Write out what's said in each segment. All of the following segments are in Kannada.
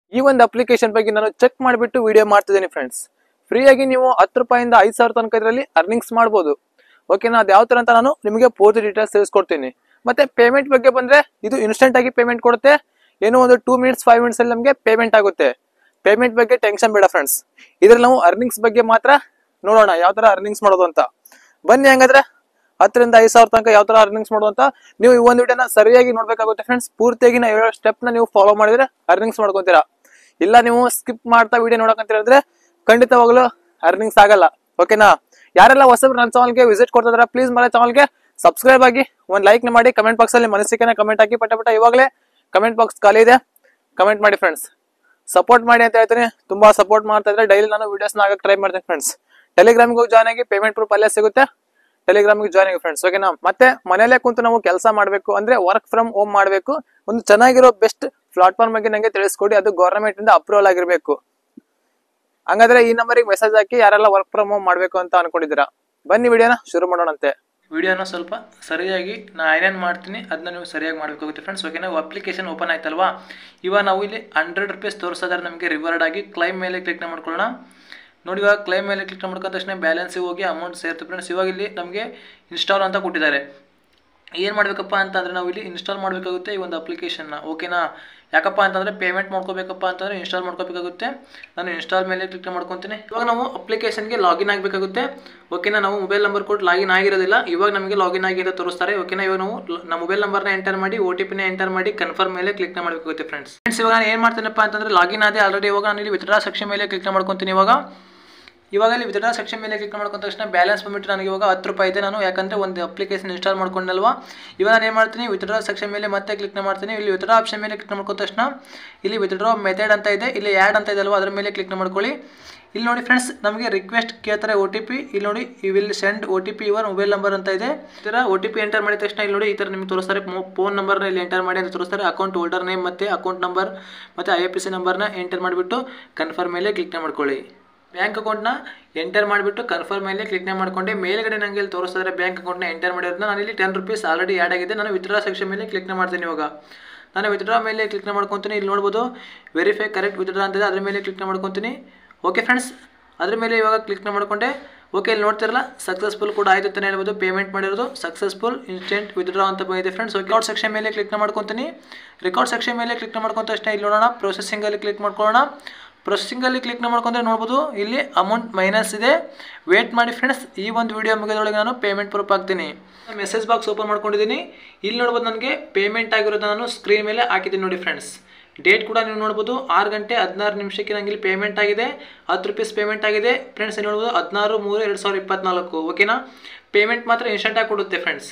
ಈ ಒಂದು ಅಪ್ಲಿಕೇಶನ್ ಬಗ್ಗೆ ನಾನು ಚೆಕ್ ಮಾಡಿಬಿಟ್ಟು ವಿಡಿಯೋ ಮಾಡ್ತಿದ್ದೀನಿ ಫ್ರೆಂಡ್ಸ್ ಫ್ರೀಯಾಗಿ ನೀವು ಹತ್ತು ರೂಪಾಯಿಂದ ಐದು ಸಾವಿರ ತನಕ ಇದರಲ್ಲಿ ಅರ್ನಿಂಗ್ಸ್ ಮಾಡ್ಬೋದು ಓಕೆನಾ ಅದು ಯಾವ ತರ ಅಂತ ನಾನು ನಿಮಗೆ ಪೂರ್ತಿ ಡೀಟೇಲ್ಸ್ ತಿಳಿಸ್ಕೊಡ್ತೀನಿ ಮತ್ತೆ ಪೇಮೆಂಟ್ ಬಗ್ಗೆ ಬಂದ್ರೆ ಇದು ಇನ್ಸ್ಟೆಂಟ್ ಆಗಿ ಪೇಮೆಂಟ್ ಕೊಡುತ್ತೆ ಏನೋ ಒಂದು ಟೂ ಮಿನಿಟ್ಸ್ ಫೈವ್ ಮಿನಿಟ್ಸ್ ಅಲ್ಲಿ ನಮಗೆ ಪೇಮೆಂಟ್ ಆಗುತ್ತೆ ಪೇಮೆಂಟ್ ಬಗ್ಗೆ ಟೆನ್ಷನ್ ಬೇಡ ಫ್ರೆಂಡ್ಸ್ ಇದ್ರಲ್ಲಿ ನಾವು ಅರ್ನಿಂಗ್ಸ್ ಬಗ್ಗೆ ಮಾತ್ರ ನೋಡೋಣ ಯಾವ ತರ ಅರ್ನಿಂಗ್ಸ್ ಮಾಡೋದು ಅಂತ ಬನ್ನಿ ಹಂಗಾದ್ರೆ ಹತ್ತರಿಂದ ಐದು ಸಾವಿರ ತನಕ ಯಾವ ತರ ಅರ್ನಿಂಗ್ಸ್ ಮಾಡೋದು ಅಂತ ನೀವು ಈ ಒಂದು ವಿಡಿಯೋನ ಸರಿಯಾಗಿ ನೋಡ್ಬೇಕಾಗುತ್ತೆ ಫ್ರೆಂಡ್ಸ್ ಪೂರ್ತಿಯಾಗಿ ನಾವು ಹೇಳೋ ಸ್ಟೆಪ್ ನ ನೀವು ಫಾಲೋ ಮಾಡಿದ್ರೆ ಅರ್ನಿಂಗ್ಸ್ ಮಾಡ್ಕೊಂತೀರಾ ಇಲ್ಲ ನೀವು ಸ್ಕಿಪ್ ಮಾಡ್ತಾ ವಿಡಿಯೋ ನೋಡಕಂತ ಹೇಳಿದ್ರೆ ಖಂಡಿತವಾಗ್ಲೂ ಅರ್ನಿಂಗ್ಸ್ ಆಗಲ್ಲ ಓಕೆನಾ ಯಾರೆಲ್ಲ ಹೊಸಬ್ರು ನನ್ನ ಚಾನಲ್ಗೆ ವಿಸಿಟ್ ಕೊಡ್ತಿದಾರ ಪ್ಲೀಸ್ ಮನೆ ಚಾನಲ್ಗೆ ಸಬ್ಸ್ಕ್ರೈಬ್ ಆಗಿ ಒಂದು ಲೈಕ್ ಮಾಡಿ ಕಮೆಂಟ್ ಬಾಕ್ಸ್ ಅಲ್ಲಿ ಮನಸ್ಸಿಗೆ ಕಮೆಂಟ್ ಹಾಕಿ ಪಟ ಪಟ ಇವಾಗಲೇ ಕಮೆಂಟ್ ಬಾಕ್ಸ್ ಖಾಲಿ ಇದೆ ಕಮೆಂಟ್ ಮಾಡಿ ಫ್ರೆಂಡ್ಸ್ ಸಪೋರ್ಟ್ ಮಾಡಿ ಅಂತ ಹೇಳ್ತೀನಿ ತುಂಬಾ ಸಪೋರ್ಟ್ ಮಾಡ್ತಾ ಇದ್ರೆ ಡೈಲಿ ನಾನು ವಿಡಿಯೋಸ್ ಆಗಕ್ಕೆ ಟ್ರೈ ಮಾಡ್ತೀನಿ ಫ್ರೆಂಡ್ಸ್ ಟೆಲಿಗ್ರಾಮ್ಗೆ ಹೋಗಿ ಜಾಯ್ನ್ ಆಗಿ ಪೇಮೆಂಟ್ ಪ್ರೂಫ್ ಅಲ್ಲೇ ಸಿಗುತ್ತೆ ಟೆಲಿಗ್ರಾಮ್ಗೆ ಜಾಯ್ನ್ ಆಗಿ ಫ್ರೆಂಡ್ಸ್ ಓಕೆನಾ ಮತ್ತೆ ಮನೇಲೆ ಕುಂತು ನಾವು ಕೆಲಸ ಮಾಡಬೇಕು ಅಂದ್ರೆ ವರ್ಕ್ ಫ್ರಮ್ ಹೋಮ್ ಮಾಡಬೇಕು ಒಂದು ಚೆನ್ನಾಗಿರೋ ಬೆಸ್ಟ್ ಪ್ಲಾಟ್ಫಾರ್ಮ್ ಬಗ್ಗೆ ನಂಗೆ ತಿಳಿಸ್ಕೊಡಿ ಅದು ಗೌರ್ಮೆಂಟ್ ಇಂದ ಅಪ್ರೂವಲ್ ಆಗಿರ್ಬೇಕು ಹಂಗಾದ್ರೆ ಈ ನಂಬರಿಗೆ ಮೆಸೇಜ್ ಹಾಕಿ ಯಾರೆಲ್ಲ ವರ್ಕ್ ಫ್ರಮ್ ಹೋಮ್ ಮಾಡಬೇಕು ಅಂತ ಅನ್ಕೊಂಡಿದ್ದೀರಾ ಬನ್ನಿ ವಿಡಿಯೋನ ಶುರು ಮಾಡೋಣಂತೆ ವಿಡಿಯೋನ ಸ್ವಲ್ಪ ಸರಿಯಾಗಿ ನಾನು ಏನೇನು ಮಾಡ್ತೀನಿ ಅದನ್ನ ನೀವು ಸರಿಯಾಗಿ ಮಾಡಬೇಕಾಗುತ್ತೆ ಫ್ರೆಂಡ್ಸ್ ಓಕೆ ನಾವು ಅಪ್ಲಿಕೇಶನ್ ಓಪನ್ ಆಯ್ತಲ್ವಾ ಇವಾಗ ನಾವು ಇಲ್ಲಿ ಹಂಡ್ರೆಡ್ ರುಪೀಸ್ ತೋರಿಸೋದ್ರೆ ನಮಗೆ ರಿವಾರ್ಡ್ ಆಗಿ ಕ್ಲೈಮ್ ಮೇಲೆ ಕ್ಲಿಕ್ ಮಾಡ್ಕೊಳ್ಳೋಣ ನೋಡಿ ಇವಾಗ ಕ್ಲೈಮ್ ಮೇಲೆ ಕ್ಲಿಕ್ ಮಾಡ್ಕೊಂಡ ತಕ್ಷಣ ಬ್ಯಾಲೆನ್ಸಿಗೆ ಹೋಗಿ ಅಮೌಂಟ್ ಸೇರುತ್ತೆ ಫ್ರೆಂಡ್ಸ್ ಇವಾಗ ಇಲ್ಲಿ ನಮಗೆ ಇನ್ಸ್ಟಾಲ್ ಅಂತ ಕೊಟ್ಟಿದ್ದಾರೆ ಏನು ಮಾಡಬೇಕಪ್ಪ ಅಂತಂದರೆ ನಾವು ಇಲ್ಲಿ ಇನ್ಸ್ಟಾಲ್ ಮಾಡಬೇಕಾಗುತ್ತೆ ಈ ಒಂದು ಅಪ್ಲಿಕೇಶನ್ನ ಓಕೆನಾ ಯಾಕಪ್ಪ ಅಂತಂದರೆ ಪೇಮೆಂಟ್ ಮಾಡ್ಕೋಬೇಕಪ್ಪ ಅಂತಂದರೆ ಇನ್ಸ್ಟಾಲ್ ಮಾಡ್ಕೋಬೇಕಾಗುತ್ತೆ ನಾನು ಇನ್ಸ್ಟಾಲ್ ಮೇಲೆ ಕ್ಲಿಕ್ ಮಾಡ್ಕೊತೀನಿ ಇವಾಗ ನಾವು ಅಪ್ಲಿಕೇಶನ್ಗೆ ಲಾಗಿನ್ ಆಗಬೇಕಾಗುತ್ತೆ ಓಕೆನಾ ನಾವು ಮೊಬೈಲ್ ನಂಬರ್ ಕೊಟ್ಟು ಲಾಗಿನ್ ಆಗಿರೋದಿಲ್ಲ ಇವಾಗ ನಮಗೆ ಲಾಗಿನ್ ಆಗಿ ಅಂತ ತೋರಿಸ್ತಾರೆ ಓಕೆನಾ ಇವಾಗ ನಾವು ಲ- ನಮ್ಮ ಮೊಬೈಲ್ ನಂಬರ್ನ ಎಂಟರ್ ಮಾಡಿ ಓ ಟಿ ಪಿನ ಎಂಟರ್ ಮಾಡಿ ಕನ್ಫರ್ಮ್ ಮೇಲೆ ಕ್ಲಿಕ್ ಮಾಡಬೇಕಾಗುತ್ತೆ ಫ್ರೆಂಡ್ಸ್ ಫ್ರೆಂಡ್ಸ್ ಇವಾಗ ನಾನು ಏನು ಮಾಡ್ತೀನಪ್ಪ ಅಂತಂದರೆ ಲಾಗಿನ್ ಆದೆ ಆಲ್ರೆಡಿ ಇವಾಗ ನಾನು ಇಲ್ಲಿ ವಿತ್ಡ್ರಾ ಸೆಕ್ಷನ್ ಮೇಲೆ ಕ್ಲಿಕ್ ಮಾಡ್ಕೊತೀನಿ ಇವಾಗ ಇವಾಗ ಇಲ್ಲಿ ವಿತ್ಡ್ರಾ ಸೆಕ್ಷನ್ ಮೇಲೆ ಕ್ಲಿಕ್ ಮಾಡ್ಕೊಂಡ ತಕ್ಷಣ ಬ್ಯಾಲೆನ್ಸ್ ಬಂದ್ಬಿಟ್ಟು ನನಗೆ ಇವಾಗ ಹತ್ತು ರೂಪಾಯಿ ಇದೆ ನಾನು ಯಾಕಂದರೆ ಒಂದು ಅಪ್ಲಿಕೇಶನ್ ಇನ್ಸ್ಟಾಲ್ ಮಾಡ್ಕೊಂಡಲ್ವಾ ಇವಾಗ ನಾನು ಏನು ಮಾಡ್ತೀನಿ ವಿತ್ಡ್ರಾ ಸೆಕ್ಷನ್ ಮೇಲೆ ಮತ್ತೆ ಕ್ಲಿಕ್ ಮಾಡ್ತೀನಿ ಇಲ್ಲಿ ವಿತ್ಡ್ರಾ ಆಪ್ಷನ್ ಮೇಲೆ ಕ್ಲಿಕ್ ಮಾಡ್ಕೊಂಡ ತಕ್ಷಣ ಇಲ್ಲಿ ವಿತ್ಡ್ರಾ ಮೆಥಡ್ ಅಂತ ಇದೆ ಇಲ್ಲಿ ಆ್ಯಡ್ ಅಂತ ಇದೆ ಅಲ್ವಾ ಅದ್ರ ಮೇಲೆ ಕ್ಲಿಕ್ ಮಾಡ್ಕೊಳ್ಳಿ ಇಲ್ಲಿ ನೋಡಿ ಫ್ರೆಂಡ್ಸ್ ನಮಗೆ ರಿಕ್ವೆಸ್ಟ್ ಕೇಳ್ತಾರೆ ಒ ಟಿ ಪಿ ಇಲ್ಲಿ ನೋಡಿ ಈ will send O T P your mobile number ಅಂತ ಇದೆ ಈ ಥರ ಒ ಟಿ ಪಿ ಎಂಟರ್ ಮಾಡಿದ ತಕ್ಷಣ ಇಲ್ಲಿ ನೋಡಿ ಈ ಥರ ನಿಮ್ಗೆ ತೋರಿಸ್ತಾರೆ ಫೋನ್ ನಂಬರ್ನ ಇಲ್ಲಿ ಎಂಟರ್ ಮಾಡಿ ಅಂತ ತೋರಿಸ್ತಾರೆ ಅಕೌಂಟ್ ಹೋಲ್ಡರ್ ನೇಮ್ ಮತ್ತು ಅಕೌಂಟ್ ನಂಬರ್ ಮತ್ತು ಐ ಎಫ್ ಸಿ ನಂಬರ್ನ ಎಂಟರ್ ಮಾಡಿಬಿಟ್ಟು ಕನ್ಫರ್ಮ್ ಮೇಲೆ ಕ್ಲಿಕ್ ಮಾಡ್ಕೊಳ್ಳಿ ಬ್ಯಾಂಕ್ ಅಕೌಂಟ್ನ ಎಂಟರ್ ಮಾಡಿಬಿಟ್ಟು ಕನ್ಫರ್ಮ್ ಮೇಲೆ ಕ್ಲಿಕ್ ಮಾಡ್ಕೊಂಡೆ ಮೇಲ್ಗಡೆ ನನಗೆ ಇಲ್ಲಿ ತೋರಿಸಿದ್ರೆ ಬ್ಯಾಂಕ್ ಅಕೌಂಟ್ನ ಎಂಟರ್ ಮಾಡಿರೋದನ್ನ ನಾನು ಇಲ್ಲಿ ಟೆನ್ ರುಪೀಸ್ ಆಲ್ರೆಡಿ ಆ್ಯಡ್ ಆಗಿದೆ ನಾನು ವಿತ್ಡ್ರಾ ಸೆಕ್ಷನ್ ಮೇಲೆ ಕ್ಲಿಕ್ ಮಾಡ್ತೀನಿ ಇವಾಗ ನಾನು ವಿತ್ಡ್ರಾ ಮೇಲೆ ಕ್ಲಿಕ್ ಮಾಡ್ಕೊತೀನಿ ಇಲ್ಲಿ ನೋಡ್ಬೋದು ವೆರಿಫೈ ಕರೆಕ್ಟ್ ವಿತ್ಡ್ರಾ ಅಂತಿದೆ ಅದ್ರ ಮೇಲೆ ಕ್ಲಿಕ್ ಮಾಡ್ಕೊತೀನಿ ಓಕೆ ಫ್ರೆಂಡ್ಸ್ ಅದ್ರ ಮೇಲೆ ಇವಾಗ ಕ್ಲಿಕ್ ಮಾಡ್ಕೊಂಡೆ ಓಕೆ ಇಲ್ಲಿ ನೋಡ್ತಿರಲ್ಲ ಸಕ್ಸಸ್ಫುಲ್ ಕೂಡ ಆಯಿತು ಅಂತಲೇ ಹೇಳ್ಬೋದು ಪೇಮೆಂಟ್ ಮಾಡಿರೋದು ಸಕ್ಸಸ್ಫುಲ್ ಇನ್ಸ್ಟೆಂಟ್ ವಿತ್ಡ್ರಾ ಅಂತ ಬಂದಿದೆ ಫ್ರೆಂಡ್ಸ್ ರೆಕಾರ್ಡ್ ಸೆಕ್ಷನ್ ಮೇಲೆ ಕ್ಲಿಕ್ ಮಾಡ್ಕೊತೀನಿ ರೆಕಾರ್ಡ್ ಸೆಕ್ಷನ್ ಮೇಲೆ ಕ್ಲಿಕ್ ಮಾಡ್ಕೊಂತ ತಕ್ಷಣ ಇಲ್ಲಿ ನೋಡೋಣ ಪ್ರೊಸೆಸಿಂಗಲ್ಲಿ ಕ್ಲಿಕ್ ಮಾಡ್ಕೊಳ್ಳೋಣ ಪ್ರೊಸೆಸಿಂಗಲ್ಲಿ ಕ್ಲಿಕ್ ಮಾಡ್ಕೊಂಡ್ರೆ ನೋಡ್ಬೋದು ಇಲ್ಲಿ ಅಮೌಂಟ್ ಮೈನಸ್ ಇದೆ ವೇಟ್ ಮಾಡಿ ಫ್ರೆಂಡ್ಸ್ ಈ ಒಂದು ವಿಡಿಯೋ ಮುಗಿದೊಳಗೆ ನಾನು ಪೇಮೆಂಟ್ ಪ್ರೂಫ್ ಹಾಕ್ತೀನಿ ಮೆಸೇಜ್ ಬಾಕ್ಸ್ ಓಪನ್ ಮಾಡ್ಕೊಂಡಿದ್ದೀನಿ ಇಲ್ಲಿ ನೋಡ್ಬೋದು ನನಗೆ ಪೇಮೆಂಟ್ ಆಗಿರೋದು ನಾನು ಸ್ಕ್ರೀನ್ ಮೇಲೆ ಹಾಕಿದ್ದೀನಿ ನೋಡಿ ಫ್ರೆಂಡ್ಸ್ ಡೇಟ್ ಕೂಡ ನೀವು ನೋಡ್ಬೋದು ಆರು ಗಂಟೆ ಹದಿನಾರು ನಿಮಿಷಕ್ಕೆ ನನಗೆ ಇಲ್ಲಿ ಪೇಮೆಂಟ್ ಆಗಿದೆ ಹತ್ತು ರುಪೀಸ್ ಪೇಮೆಂಟ್ ಆಗಿದೆ ಫ್ರೆಂಡ್ಸ್ ಇಲ್ಲಿ ನೋಡ್ಬೋದು ಹದಿನಾರು ಮೂರು ಎರಡು ಸಾವಿರದ ಇಪ್ಪತ್ನಾಲ್ಕು ಓಕೆನಾ ಪೇಮೆಂಟ್ ಮಾತ್ರ ಇನ್ಸ್ಟೆಂಟಾಗಿ ಕೊಡುತ್ತೆ ಫ್ರೆಂಡ್ಸ್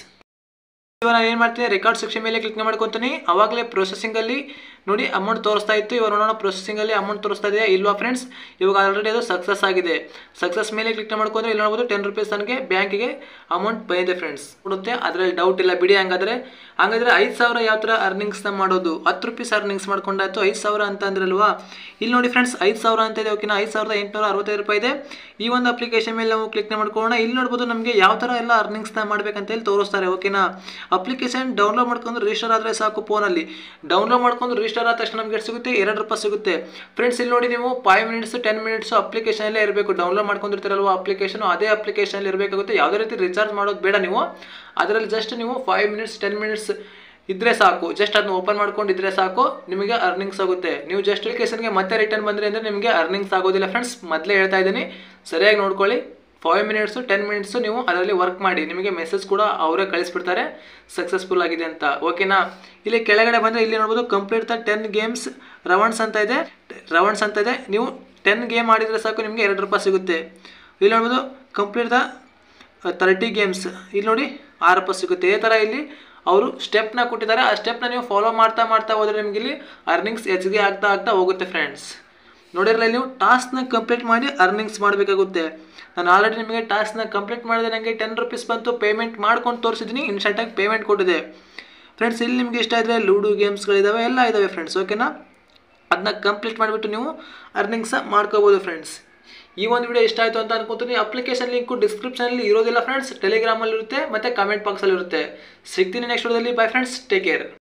ಇವಾಗ ನಾನು ಏನು ಮಾಡ್ತೀನಿ ರೆಕಾರ್ಡ್ ಸೆಕ್ಷನ್ ಮೇಲೆ ಕ್ಲಿಕ್ ಮಾಡ್ಕೊತೀನಿ ಅವಾಗಲೇ ಪ್ರೊಸೆಸಿಂಗಲ್ಲಿ ನೋಡಿ ಅಮೌಂಟ್ ತೋರಿಸ್ತಾ ಇತ್ತು ಇವಾಗ ನೋಡೋಣ ಪ್ರೊಸೆಸಿಂಗಲ್ಲಿ ಅಮೌಂಟ್ ತೋರಿಸ್ತಾ ಇದೆ ಇಲ್ವಾ ಫ್ರೆಂಡ್ಸ್ ಇವಾಗ ಆಲ್ರೆಡಿ ಅದು ಸಕ್ಸಸ್ ಆಗಿದೆ ಸಕ್ಸಸ್ ಮೇಲೆ ಕ್ಲಿಕ್ ಮಾಡ್ಕೊಂಡ್ರೆ ಇಲ್ಲಿ ನೋಡ್ಬೋದು ಟೆನ್ ರುಪೀಸ್ ನನಗೆ ಬ್ಯಾಂಕಿಗೆ ಅಮೌಂಟ್ ಬಂದಿದೆ ಫ್ರೆಂಡ್ಸ್ ಕೊಡುತ್ತೆ ಅದರಲ್ಲಿ ಡೌಟ್ ಇಲ್ಲ ಬಿಡಿ ಹಂಗಾದ್ರೆ ಹಂಗಾದ್ರೆ ಐದು ಸಾವಿರ ಯಾವ ಥರ ಅರ್ನಿಂಗ್ಸ್ನ ಮಾಡೋದು ಹತ್ತು ರುಪೀಸ್ ಅರ್ನಿಂಗ್ಸ್ ಮಾಡ್ಕೊಂಡಾಯ್ತು ಐದು ಸಾವಿರ ಅಂತ ಅಂದ್ರಲ್ವಾ ಇಲ್ಲಿ ನೋಡಿ ಫ್ರೆಂಡ್ಸ್ ಐದು ಸಾವಿರ ಅಂತ ಇದೆ ಓಕೆನಾ ಐದು ಸಾವಿರದ ಎಂಟುನೂರ ಅರವತ್ತೈದು ರೂಪಾಯಿ ಇದೆ ಈ ಒಂದು ಅಪ್ಲಿಕೇಶನ್ ಮೇಲೆ ನಾವು ಕ್ಲಿಕ್ ಮಾಡ್ಕೊಳ್ಳೋಣ ಇಲ್ಲಿ ನೋಡ್ಬೋದು ನಮಗೆ ಯಾವ ಥರ ಎಲ್ಲ ಅರ್ನಿಂಗ್ಸ್ನ ಮಾಡ್ಬೇಕಂತ ಹೇಳಿ ತೋರಿಸ್ತಾರೆ ಓಕೆನಾ ಅಪ್ಲಿಕೇಶನ್ ಡೌನ್ಲೋಡ್ ಮಾಡ್ಕೊಂಡು ರಿಜಿಸ್ಟರ್ ಆದರೆ ಸಾಕು ಫೋನಲ್ಲಿ ಡೌನ್ಲೋಡ್ ಮಾಡ್ಕೊಂಡು ರಿಜಿಸ್ಟರ್ ಆದ ತಕ್ಷಣ ನಮಗೆ ಎಷ್ಟು ಸಿಗುತ್ತೆ ಎರಡು ರೂಪಾಯಿ ಸಿಗುತ್ತೆ ಫ್ರೆಂಡ್ಸ್ ಇಲ್ಲಿ ನೋಡಿ ನೀವು ಫೈವ್ ಮಿನಿಟ್ಸ್ ಟೆನ್ ಮಿನಿಟ್ಸ್ ಅಪ್ಲಿಕೇಶನಲ್ಲೇ ಇರಬೇಕು ಡೌನ್ಲೋಡ್ ಮಾಡ್ಕೊಂಡಿರ್ತೀರಲ್ವ ಅಪ್ಲಿಕೇಶನ್ ಅದೇ ಅಪ್ಲಿಕೇಶನಲ್ಲಿ ಇರಬೇಕಾಗುತ್ತೆ ಯಾವುದೇ ರೀತಿ ರಿಚಾರ್ಜ್ ಮಾಡೋದು ಬೇಡ ನೀವು ಅದರಲ್ಲಿ ಜಸ್ಟ್ ನೀವು ಫೈವ್ ಮಿನಿಟ್ಸ್ ಟೆನ್ ಮಿನಿಟ್ಸ್ ಇದ್ರೆ ಸಾಕು ಜಸ್ಟ್ ಅದನ್ನ ಓಪನ್ ಮಾಡ್ಕೊಂಡು ಇದ್ರೆ ಸಾಕು ನಿಮಗೆ ಅರ್ನಿಂಗ್ಸ್ ಆಗುತ್ತೆ ನೀವು ಜಸ್ಟ್ ಅಪ್ಲಿಕೇಶನ್ಗೆ ಮತ್ತೆ ರಿಟರ್ನ್ ಬಂದ್ರಿ ಅಂದರೆ ನಿಮಗೆ ಅರ್ನಿಂಗ್ಸ್ ಆಗೋದಿಲ್ಲ ಫ್ರೆಂಡ್ಸ್ ಮೊದಲೇ ಹೇಳ್ತಾ ಇದ್ದೀನಿ ಸರಿಯಾಗಿ ನೋಡ್ಕೊಳ್ಳಿ ಫೈವ್ ಮಿನಿಟ್ಸು ಟೆನ್ ಮಿನಿಟ್ಸು ನೀವು ಅದರಲ್ಲಿ ವರ್ಕ್ ಮಾಡಿ ನಿಮಗೆ ಮೆಸೇಜ್ ಕೂಡ ಅವರೇ ಕಳಿಸ್ಬಿಡ್ತಾರೆ ಸಕ್ಸಸ್ಫುಲ್ ಆಗಿದೆ ಅಂತ ಓಕೆನಾ ಇಲ್ಲಿ ಕೆಳಗಡೆ ಬಂದರೆ ಇಲ್ಲಿ ನೋಡ್ಬೋದು complete the ten games rounds ಅಂತ ಇದೆ ರವಣ್ಸ್ ಅಂತ ಇದೆ ನೀವು ಟೆನ್ ಗೇಮ್ ಆಡಿದರೆ ಸಾಕು ನಿಮಗೆ ಎರಡು ರೂಪಾಯಿ ಸಿಗುತ್ತೆ ಇಲ್ಲಿ ನೋಡ್ಬೋದು ಕಂಪ್ಲೀಟ್ ದ ತರ್ಟಿ ಗೇಮ್ಸ್ ಇಲ್ಲಿ ನೋಡಿ ಆರು ರೂಪಾಯಿ ಸಿಗುತ್ತೆ ಈ ಥರ ಇಲ್ಲಿ ಅವರು ಸ್ಟೆಪ್ನ ಕೊಟ್ಟಿದ್ದಾರೆ ಆ ಸ್ಟೆಪ್ನ ನೀವು ಫಾಲೋ ಮಾಡ್ತಾ ಮಾಡ್ತಾ ಹೋದರೆ ನಿಮಗೆ ಇಲ್ಲಿ ಅರ್ನಿಂಗ್ಸ್ ಹೆಚ್ಚಿಗೆ ಆಗ್ತಾ ಆಗ್ತಾ ಹೋಗುತ್ತೆ ಫ್ರೆಂಡ್ಸ್ ನೋಡಿರಲ್ಲ ನೀವು ಟಾಸ್ಕ್ನ ಕಂಪ್ಲೀಟ್ ಮಾಡಿ ಅರ್ನಿಂಗ್ಸ್ ಮಾಡಬೇಕಾಗುತ್ತೆ ನಾನು ಆಲ್ರೆಡಿ ನಿಮಗೆ ಟಾಸ್ಕ್ನ ಕಂಪ್ಲೀಟ್ ಮಾಡಿದೆ ನನಗೆ ಟೆನ್ ರುಪೀಸ್ ಬಂತು ಪೇಮೆಂಟ್ ಮಾಡ್ಕೊಂಡು ತೋರಿಸಿದ್ದೀನಿ ಇನ್ಸ್ಟೆಂಟಾಗಿ ಪೇಮೆಂಟ್ ಕೊಟ್ಟಿದೆ ಫ್ರೆಂಡ್ಸ್ ಇಲ್ಲಿ ನಿಮಗೆ ಇಷ್ಟ ಇದ್ದರೆ ಲೂಡೋ ಗೇಮ್ಸ್ಗಳಿದ್ದಾವೆ ಎಲ್ಲ ಇದ್ದಾವೆ ಫ್ರೆಂಡ್ಸ್ ಓಕೆನಾ ಅದನ್ನ ಕಂಪ್ಲೀಟ್ ಮಾಡಿಬಿಟ್ಟು ನೀವು ಅರ್ನಿಂಗ್ಸ ಮಾಡ್ಕೋಬೋದು ಫ್ರೆಂಡ್ಸ್ ಈ ಒಂದು ವಿಡಿಯೋ ಇಷ್ಟ ಆಯಿತು ಅಂತ ಅನ್ಕೋತೀನಿ ಅಪ್ಲಿಕೇಶನ್ ಲಿಂಕು ಡಿಸ್ಕ್ರಿಪ್ಷನಲ್ಲಿ ಇರೋದಿಲ್ಲ ಫ್ರೆಂಡ್ಸ್ ಟೆಲಿಗ್ರಾಮಲ್ಲಿ ಇರುತ್ತೆ ಮತ್ತು ಕಮೆಂಟ್ ಬಾಕ್ಸಲ್ಲಿ ಇರುತ್ತೆ ಸಿಗ್ತೀನಿ ನೆಕ್ಸ್ಟ್ ವಿಡಿಯೋದಲ್ಲಿ ಬೈ ಫ್ರೆಂಡ್ಸ್ ಟೇಕ್ ಕೇರ್